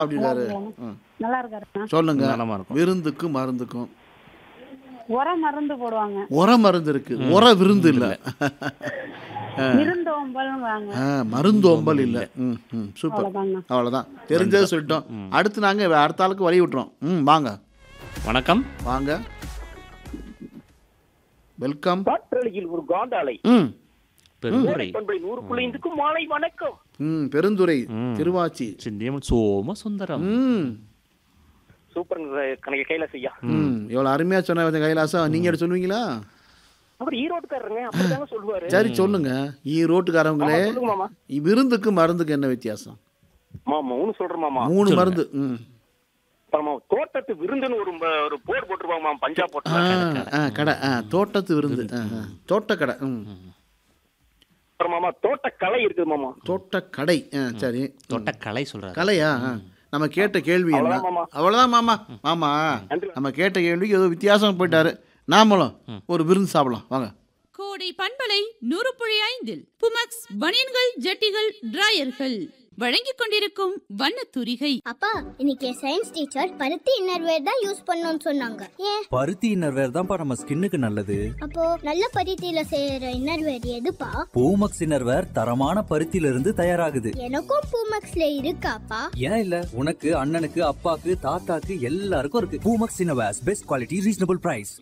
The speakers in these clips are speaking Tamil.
அப்படின்னாரு ம். நல்லா இருக்காருண்ணா சொல்லுங்க நலமா இருக்கும். விருந்துக்கும் மருந்துக்கும் உர மருந்து போடுவாங்க உர மருந்து இருக்கு உர விருந்து இல்ல விருந்தோம்பல்வாங்க ஆ, மருந்தோம்பல் இல்ல ம் ம் சூப்பர் அவ்வளவுதாங்கண்ணா அவ்வளவுதான் தெரிஞ்சதை சொல்லிட்டோம் அடுத்து நாங்க அடுத்த ஆளுக்கு வழி விட்டுறோம் ம் வாங்க வணக்கம் வாங்க வெல்கம் காற்றலையில் ஒரு காண்டாலை ம் பெருந்துரை பண்பலை நூறு குலைந்துக்கு மாலை வணக்கம் ம் பெருந்துறை திருவாச்சி சிந்தியம் சோம சுந்தரம் ம் சூப்பர் கணக்கு கைலாஸ் ஐயா ம் எவ்வளோ அருமையாக சொன்ன வித கைலாசம் நீங்கள் எடுத்து சொல்லுவீங்களா அவர் ஈரோட்டுக்காரருங்க அப்படிதாங்க சொல்லுவாரு சரி சொல்லுங்க ஈரோட்டுக்காரவங்களே ஆமா, சொல்லுங்க மாமா விருந்துக்கு மருந்துக்கு என்ன வித்தியாசம் மாமா மூணு சொல்றேன் மாமா மூணு மருந்து ம் அப்புறமா தோட்டத்து விருந்துன்னு ஒரு ம- ஒரு போர்டு போட்டுருப்பாங்க மாமா பஞ்சாப் ஆ போட்டு ஆ கடை ஆ தோட்டத்து விருந்து ஆ ஆ. தோட்டக்கடை ம் அப்புறம் மாமா தோட்டக்கலை இருக்குது மாமா தோட்டக்கடை ஆ சரி தொட்ட கலை சொல்றாரு கலையா ஆ. நம்ம கேட்ட கேள்வி என்ன அவ்வளவுதான் மாமா. அவ்வளோதான் மாமா மாமா நன்றி. நம்ம கேட்ட கேள்விக்கு ஏதோ வித்தியாசம் போயிட்டாரு நாமளும் ஒரு விருந்து சாப்பிடலாம் வாங்க கோடை பண்பலை நூறு புள்ளி ஐந்தில் புமக்ஸ் பனியன்கள் ஜட்டிகள் டிராயர்கள் வழங்கிக் கொண்டிருக்கும் வண்ணத் துரிகை அப்பா இன்னைக்கு சயின்ஸ் டீச்சர் பருத்தி இன்னர்வேர் தான் யூஸ் பண்ணணும்னு சொன்னாங்க ஏன் பருத்தி இன்னர்வேர் தான்ப்பா நம்ம ஸ்கின்னுக்கு நல்லது அப்போ நல்ல பருத்தியில செய்யற இன்னர்வேர் எதுப்பா பூமக்ஸ் இன்னர்வேர் தரமான பருத்தியில இருந்து தயாராகுது எனக்கும் பூமக்ஸ்ல இருக்காப்பா ஏன் இல்ல உனக்கு அண்ணனுக்கு அப்பாக்கு தாத்தாக்கு எல்லாருக்கும் இருக்கு Poomex innerwears best quality reasonable price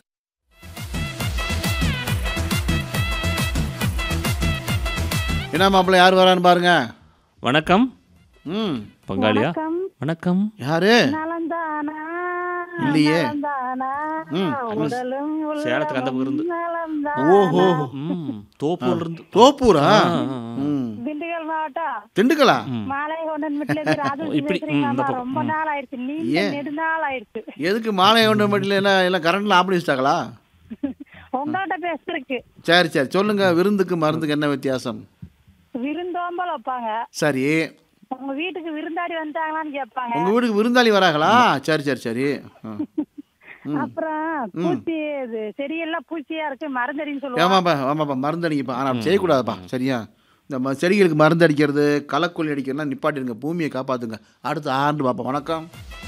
என்ன மாப்பிள்ளை யார் வரான்னு பாருங்க வணக்கம் ம் பங்காளியா வணக்கம். வணக்கம் யாரு நலந்தானா இல்லையே. நலந்தானா ம். உடலும் உள்ளமும் சேலத்துக்கு அந்த பக்கம் இருந்து. நலந்தானா. ஓஹோ ம் தோப்பூர்ல இருந்து தோப்பூரா ஆ, ஆ, ஆ. ம் திண்டுக்கல் மாவட்டம் திண்டுக்கலா மாலை கொண்டன் வீட்டுல ராஜு இப்படி, ம், இந்த பேசுறீங்கம்மா பக்கம். ரொம்ப நாள் ஆயிடுச்சு நீண்ட ஏன்? நெடுநாள் ஆயிடுச்சு எதுக்கு மாலை ஒன்று மட்டும் என்ன எல்லாம் கரண்ட்ல ஆப்படி வச்சிட்டாங்களா உங்கள்கிட்ட பேசுறதுக்கு சரி சரி சொல்லுங்க விருந்துக்கு மருந்துக்கு என்ன வித்தியாசம் விருந்தோம்பல் வைப்பாங்க சரி உங்க வீட்டுக்கு விருந்தாடி வந்தாங்களான்னு கேட்பாங்க உங்க வீட்டுக்கு விருந்தாளி வராங்களா சரி சரி சரி ஆ. அப்புறம் பூச்சி இது செடியெல்லாம் பூச்சியா இருக்கு மருந்தடின்னு சொல்லுவாங்க ஆமாப்பா ஆமாப்பா மருந்து அடிங்கப்பா ஆனால் அப்படி செய்யக்கூடாதுப்பா சரியா இந்த ம- செடிகளுக்கு மருந்து அடிக்கிறது களைக்கொல்லி அடிக்கிறதுலாம் நிப்பாட்டிடுங்க பூமியை காப்பாத்துங்க அடுத்து ஆண்டு பார்ப்போம் வணக்கம்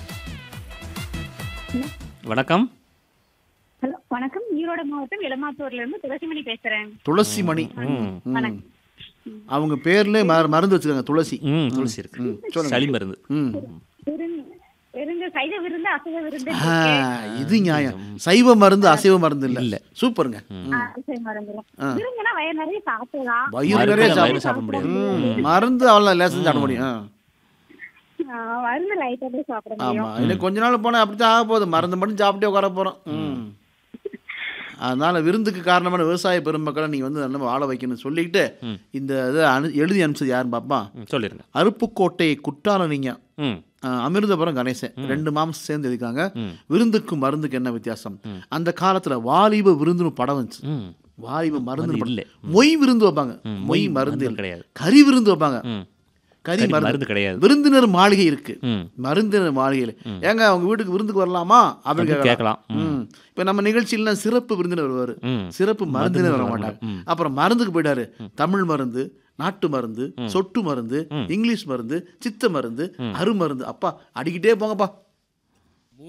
வணக்கம் ஹலோ வணக்கம் ஈரோடு மாவட்டம் இளமாத்தூர்ல இருந்து துளசிமணி பேசுறேன் துளசி மணி ம் ம். அவங்க பேர்ல ம- மருந்து வச்சுருக்காங்க துளசி ம் துளசி இருக்கு சொல்லுங்க. சளி மருந்து ம் விருந்து விருந்து சைவ விருந்து அசைவ விருந்து ஆ, இது நியாயம் சைவ மருந்து அசைவ மருந்து இல்ல இல்ல. சூப்பருங்க அசைவ மருந்து விருந்துனா வயிறு நிறைய சாப்பிடலாம் வயிறு மருந்து நிறைய வயிறு சாப்பிடும் சாப்பிட முடியாது ம், மருந்து அவ்வளோ லேசம் சாப்பிட முடியும் ஆ. ஆ, மருந்து லைட்டா தான் சாப்பிட முடியும் ஆமா இன்னும் கொஞ்ச நாள் போனால் அப்படித்தான் ஆக போகுது மருந்து மட்டும் சாப்பிட்டே உட்கார போகிறோம் ம் அதனால விருந்துக்கு காரணமான விவசாய பெருமக்களை நீ வந்து நல்லா வாழ வைக்கணும்னு சொல்லிக்கிட்டு இந்த இதை அனு எழுதி அனுப்பிச்சது யாருன்னு பார்ப்பா ம், சொல்லிருங்க அருப்புக்கோட்டை குற்றாலனிங்க ம் அமிர்தபுரம் கணேசன் ரெண்டு மாம்சம் சேர்ந்து எழுதிக்காங்க ம். விருந்துக்கும் மருந்துக்கு என்ன வித்தியாசம் அந்த காலத்துல வாலிப விருந்துன்னு படம் வந்துச்சு ம் வாலிப மருந்து மருந்து படம். இல்ல. மொய் விருந்து வைப்பாங்க ம், மொய் மொய் மருந்து மருந்து இல்ல. கிடையாது. கறி விருந்து வைப்பாங்க ம் கறி கறி மருந்து மருந்து கிடையாது. விருந்தினர் மாளிகை இருக்கு ம் மருந்தினர் மாளிகையில் ஏங்க அவங்க வீட்டுக்கு விருந்துக்கு வரலாமா அப்படின்னு வந்து கேட்கலாம் கேட்கலாம். ம். ம் இப்போ நம்ம நிகழ்ச்சியில சிறப்பு விருந்தினர் வருவார் ம். சிறப்பு மருந்தினர் வர வர மாட்டாங்க ம். அப்புறம் மருந்துக்கு போயிட்டாரு தமிழ் மருந்து நாட்டு மருந்து சொட்டு மருந்து இங்கிலீஷ் மருந்து சித்த மருந்து அரு மருந்து அப்பா அடிக்கிட்டே போங்கப்பா